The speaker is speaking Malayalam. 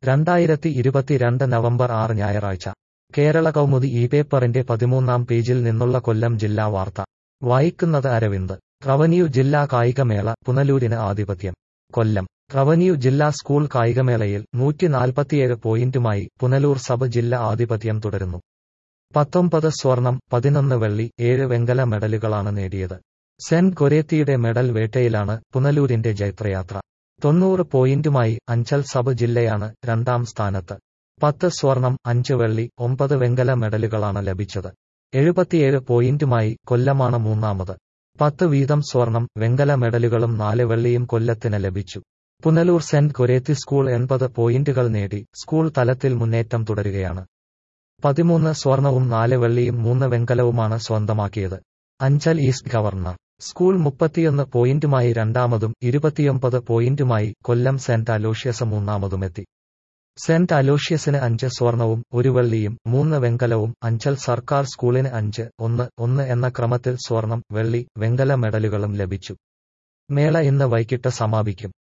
രണ്ടായിരത്തി ഇരുപത്തിരണ്ട് നവംബർ ആറ് ഞായറാഴ്ച കേരള കൗമുദി ഈ പേപ്പറിന്റെ പതിമൂന്നാം പേജിൽ നിന്നുള്ള കൊല്ലം ജില്ലാ വാർത്ത വായിക്കുന്നത് അരവിന്ദ് റവന്യൂ ജില്ലാ കായികമേള പുനലൂരിന് ആധിപത്യം കൊല്ലം റവന്യൂ ജില്ലാ സ്കൂൾ കായികമേളയിൽ നൂറ്റി നാൽപ്പത്തിയേഴ് പോയിന്റുമായി പുനലൂർ സബ് ജില്ല ആധിപത്യം തുടരുന്നു പത്തൊമ്പത് സ്വർണം പതിനൊന്ന് വെള്ളി ഏഴ് വെങ്കല മെഡലുകളാണ് നേടിയത് സെന്റ് കൊരേത്തിയുടെ മെഡൽ വേട്ടയിലാണ് പുനലൂരിന്റെ ജൈത്രയാത്ര തൊണ്ണൂറ് പോയിന്റുമായി അഞ്ചൽ സബ് ജില്ലയാണ് രണ്ടാം സ്ഥാനത്ത് പത്ത് സ്വർണം അഞ്ച് വെള്ളി ഒമ്പത് വെങ്കല മെഡലുകളാണ് ലഭിച്ചത് എഴുപത്തിയേഴ് പോയിന്റുമായി കൊല്ലമാണ് മൂന്നാമത് പത്ത് വീതം സ്വർണം വെങ്കല മെഡലുകളും നാല് വെള്ളിയും കൊല്ലത്തിന് ലഭിച്ചു പുനലൂർ സെന്റ് കൊരേത്തി സ്കൂൾ എൺപത് പോയിന്റുകൾ നേടി സ്കൂൾ തലത്തിൽ മുന്നേറ്റം തുടരുകയാണ് പതിമൂന്ന് സ്വർണവും നാല് വെള്ളിയും മൂന്ന് വെങ്കലവുമാണ് സ്വന്തമാക്കിയത് അഞ്ചൽ ഈസ്റ്റ് ഗവർണർ സ്കൂൾ മുപ്പത്തിയൊന്ന് പോയിന്റുമായി രണ്ടാമതും ഇരുപത്തിയൊമ്പത് പോയിന്റുമായി കൊല്ലം സെന്റ് അലോഷ്യസ് മൂന്നാമതുമെത്തി സെന്റ് അലോഷ്യസിന് അഞ്ച് സ്വർണവും ഒരു വെള്ളിയും മൂന്ന് വെങ്കലവും അഞ്ചൽ സർക്കാർ സ്കൂളിന് അഞ്ച് ഒന്ന് ഒന്ന് എന്ന ക്രമത്തിൽ സ്വർണം വെള്ളി വെങ്കല മെഡലുകളും ലഭിച്ചു മേള ഇന്ന് വൈകിട്ട് സമാപിക്കും